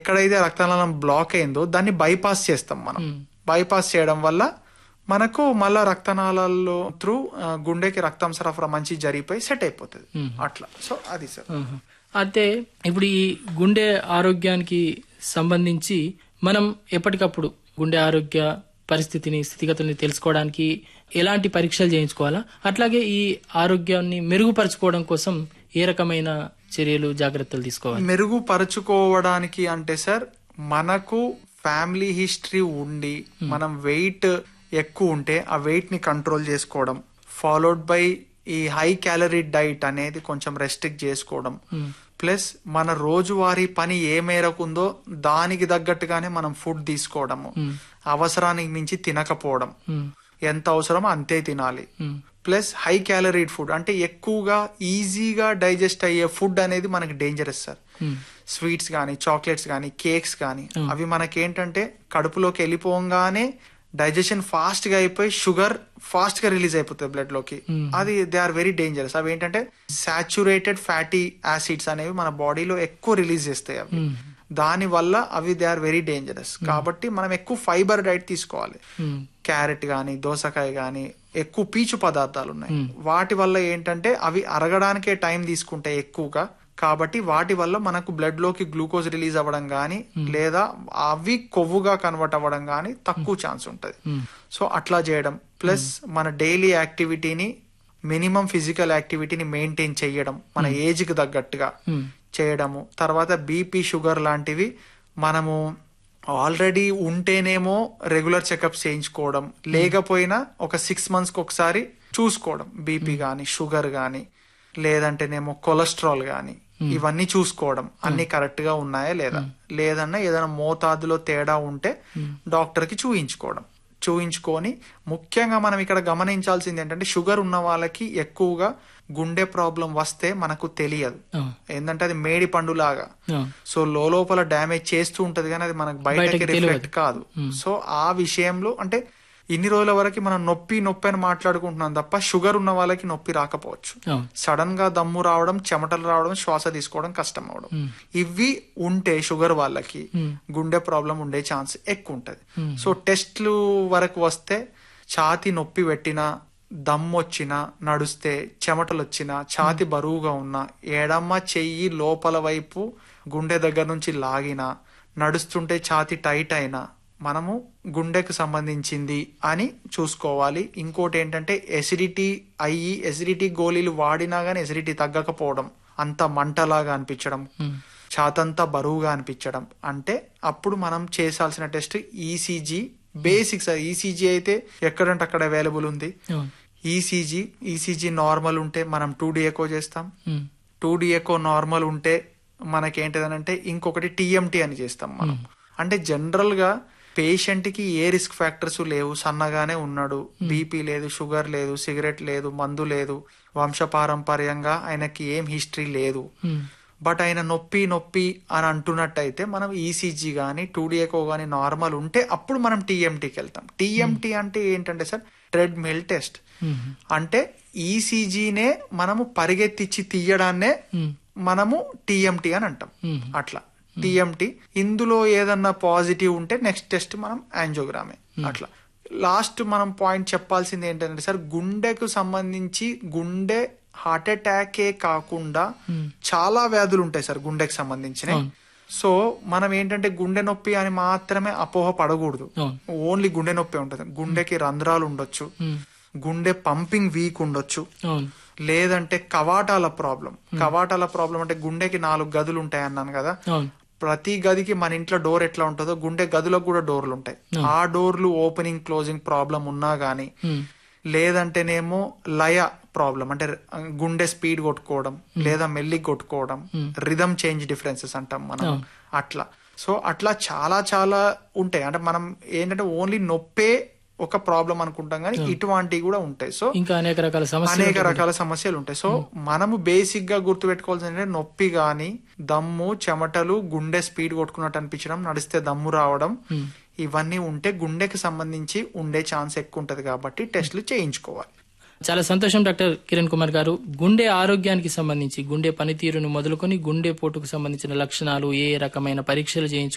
ఎక్కడైతే రక్తనాళం బ్లాక్ అయిందో దాన్ని బైపాస్ చేస్తాం మనం బైపాస్ చేయడం వల్ల మనకు మళ్ళా రక్తనాళాల్లో త్రూ గుండెకి రక్తం సరఫరా మంచి జరిగిపోయి సెట్ అయిపోతుంది అట్లా సో అది సార్ ఆహా. అయితే ఇప్పుడు ఈ గుండె ఆరోగ్యానికి సంబంధించి మనం ఎప్పటికప్పుడు గుండె ఆరోగ్య పరిస్థితిని స్థితిగతుల్ని తెలుసుకోవడానికి ఎలాంటి పరీక్షలు చేయించుకోవాలా అట్లాగే ఈ ఆరోగ్యాన్ని మెరుగుపరచుకోవడం కోసం ఏ రకమైన చర్యలు జాగ్రత్తలు తీసుకోవాలి మెరుగుపరుచుకోవడానికి అంటే సార్ మనకు ఫ్యామిలీ హిస్టరీ ఉండి మనం వెయిట్ ఎక్కువ ఉంటే ఆ వెయిట్ ని కంట్రోల్ చేసుకోవడం ఫాలోడ్ బై ఈ హై క్యాలరీ డైట్ అనేది కొంచెం రెస్ట్రిక్ట్ చేసుకోవడం ప్లస్ మన రోజువారీ పని ఏ మేరకు ఉందో దానికి తగ్గట్టుగానే మనం ఫుడ్ తీసుకోవడము అవసరానికి మించి తినకపోవడం ఉమ్, ఎంత అవసరమో అంతే తినాలి um, plus high calorie food అంటే ఎక్కువగా ఈజీగా డైజెస్ట్ అయ్యే ఫుడ్ అనేది మనకి డేంజరస్ సార్ ఉమ్, స్వీట్స్ కానీ చాక్లెట్స్ కానీ కేక్స్ కానీ అవి మనకేంటంటే కడుపులోకి వెళ్ళిపోగానే డైజెషన్ ఫాస్ట్ గా అయిపోయి షుగర్ ఫాస్ట్ గా రిలీజ్ అయిపోతుంది బ్లడ్ లోకి అది దే ఆర్ వెరీ డేంజరస్ అవి ఏంటంటే సాచురేటెడ్ ఫ్యాటీ యాసిడ్స్ అనేవి మన బాడీలో ఎక్కువ రిలీజ్ చేస్తాయి అవి ఉమ్, దాని వల్ల అవి దే ఆర్ వెరీ డేంజరస్ కాబట్టి మనం ఎక్కువ ఫైబర్ డైట్ తీసుకోవాలి ఉమ్, క్యారెట్ గాని దోసకాయ గాని ఎక్కువ పీచు పదార్థాలు ఉన్నాయి వాటి వల్ల ఏంటంటే అవి అరగడానికే టైం తీసుకుంటాయి ఎక్కువగా కాబట్టి వాటి వల్ల మనకు బ్లడ్ లోకి గ్లూకోజ్ రిలీజ్ అవ్వడం గాని లేదా అవి కొవ్వుగా కన్వర్ట్ అవ్వడం గాని తక్కువ ఛాన్స్ ఉంటది ఉమ్, సో అట్లా చేయడం ప్లస్ మన డైలీ యాక్టివిటీని మినిమం ఫిజికల్ యాక్టివిటీని మెయింటైన్ చేయడం మన ఏజ్ కి తగ్గట్టుగా ఉమ్, చేయడము తర్వాత బీపీ షుగర్ లాంటివి మనము ఆల్రెడీ ఉంటేనేమో రెగ్యులర్ చెకప్స్ చేయించుకోవడం లేకపోయినా ఒక సిక్స్ మంత్స్కి ఒకసారి చూసుకోవడం బీపీ గాని షుగర్ గాని లేదంటేనేమో కొలెస్ట్రాల్ గాని ఇవన్నీ చూసుకోవడం అన్ని కరెక్ట్ గా ఉన్నాయా లేదా లేదన్నా ఏదైనా మోతాదులో తేడా ఉంటే డాక్టర్ కి చూయించుకోవడం చూయించుకొని ముఖ్యంగా మనం ఇక్కడ గమనించాల్సింది ఏంటంటే షుగర్ ఉన్న వాళ్ళకి ఎక్కువగా గుండె ప్రాబ్లం వస్తే మనకు తెలియదు ఆ, ఏంటంటే అది మేడి పండులాగా ఆ, సో లోపల డ్యామేజ్ చేస్తూ ఉంటది కానీ అది మనకు బయటకి బయటకి రిఫ్లెక్ట్ కాదు సో ఆ విషయంలో అంటే ఇన్ని రోజుల వరకు మనం నొప్పి నొప్పి అని మాట్లాడుకుంటున్నాం తప్ప షుగర్ ఉన్న వాళ్ళకి నొప్పి రాకపోవచ్చు ఆ, సడన్ గా దమ్ము రావడం చెమటలు రావడం శ్వాస తీసుకోవడం కష్టం అవడం ఇవి ఉంటే షుగర్ వాళ్ళకి గుండె ప్రాబ్లం ఉండే ఛాన్స్ ఎక్కువ ఉంటది సో టెస్ట్లు వరకు వస్తే ఛాతి నొప్పి పెట్టినా దమ్ము వచ్చినా నడుస్తే చెమటలు వచ్చినా ఛాతి బరువుగా ఉన్నా ఎడమ చెయ్యి లోపల వైపు గుండె దగ్గర నుంచి లాగినా నడుస్తుంటే ఛాతి టైట్ అయినా మనము గుండెకు సంబంధించింది అని చూసుకోవాలి ఇంకోటి ఏంటంటే ఎసిడిటీ అయ్యి ఎసిడిటీ గోళీలు వాడినా గానీ ఎసిడిటీ తగ్గకపోవడం అంత మంటలాగా అనిపించడం ఛాతంతా బరువుగా అనిపించడం అంటే అప్పుడు మనం చేసాల్సిన టెస్ట్ ఈసీజీ బేసిక్స్ ఈసీజీ అయితే ఎక్కడంటే అక్కడ అవైలబుల్ ఉంది ఆ, ఈసీజీ ఈసీజీ నార్మల్ ఉంటే మనం టూ డి ఎకో చేస్తాం um, two D echo normal ఉంటే మనకేంటిదనంటే ఇంకొకటి టీఎంటీ అని చేస్తాం మనం అంటే జనరల్ గా పేషెంట్ కి ఏ రిస్క్ ఫ్యాక్టర్స్ లేవు సన్నగానే ఉన్నాడు బీపీ లేదు షుగర్ లేదు సిగరెట్ లేదు మందు లేదు వంశపారంపర్యంగా ఆయనకి ఏం హిస్టరీ లేదు ఉమ్, బట్ ఆయన నొప్పి నొప్పి అని అంటున్నట్టయితే మనం ఈసీజీ కానీ టూడిఎకో కానీ నార్మల్ ఉంటే అప్పుడు మనం టీఎంటీకి వెళ్తాం టీఎంటీ అంటే ఏంటంటే sir treadmill test um, అంటే ఈసీజీనే మనము పరిగెత్తిచ్చి తీయడాన్నే ఉమ్, మనము టీఎంటీ అని అంటాం ఉమ్, అట్లా టీఎంటీ ఇందులో ఏదన్నా పాజిటివ్ ఉంటే నెక్స్ట్ టెస్ట్ మనం యాంజోగ్రామే అట్లా లాస్ట్ మనం పాయింట్ చెప్పాల్సింది ఏంటంటే సార్ గుండెకు సంబంధించి గుండె హార్ట్ అటాకే కాకుండా చాలా వ్యాధులు ఉంటాయి సార్ గుండెకి సంబంధించిన సో మనం ఏంటంటే గుండె నొప్పి అని మాత్రమే అపోహ పడకూడదు అవును. ఓన్లీ గుండె నొప్పి ఉంటుంది గుండెకి రంధ్రాలు ఉండొచ్చు ఉమ్, గుండె పంపింగ్ వీక్ ఉండొచ్చు అవును లేదంటే కవాటాల ప్రాబ్లం కవాటాల ప్రాబ్లం అంటే గుండెకి నాలుగు గదులు ఉంటాయి అన్నాను కదా అవును ప్రతి గదికి మన ఇంట్లో డోర్ ఎట్లా ఉంటుందో గుండె గదులకు కూడా డోర్లు ఉంటాయి ఆ డోర్లు ఓపెనింగ్ క్లోజింగ్ ప్రాబ్లం ఉన్నా గానీ ఉమ్, లేదంటేనేమో లయ ప్రాబ్లం అంటే గుండె స్పీడ్ కొట్టుకోవడం లేదా మెల్లి కొట్టుకోవడం రిధమ్ చేంజ్ డిఫరెన్సెస్ అంటాం మనం అట్లా సో అట్లా చాలా చాలా ఉంటాయి అంటే మనం ఏంటంటే ఓన్లీ నొప్పే ఒక ప్రాబ్లం అనుకుంటాం కానీ ఇటువంటివి కూడా ఉంటాయి సో ఇంకా అనేక రకాల సమస్యలు అనేక రకాల సమస్యలు ఉంటాయి సో మనము బేసిక్ గా గుర్తు పెట్టుకోవాల్సింది నొప్పి గాని దమ్ము చెమటలు గుండె స్పీడ్ కొట్టుకున్నట్టు అనిపించడం నడిస్తే దమ్ము రావడం ఇవన్నీ ఉంటే గుండెకి సంబంధించి ఉండే ఛాన్స్ ఎక్కువ ఉంటది కాబట్టి టెస్ట్లు చేయించుకోవాలి చాలా సంతోషం డాక్టర్ కిరణ్ కుమార్ గారు గుండె ఆరోగ్యానికి సంబంధించి గుండె పనితీరును మొదలుకొని గుండె పోటుకు సంబంధించిన లక్షణాలు ఏ రకమైన పరీక్షలు చేయించుకోవాలి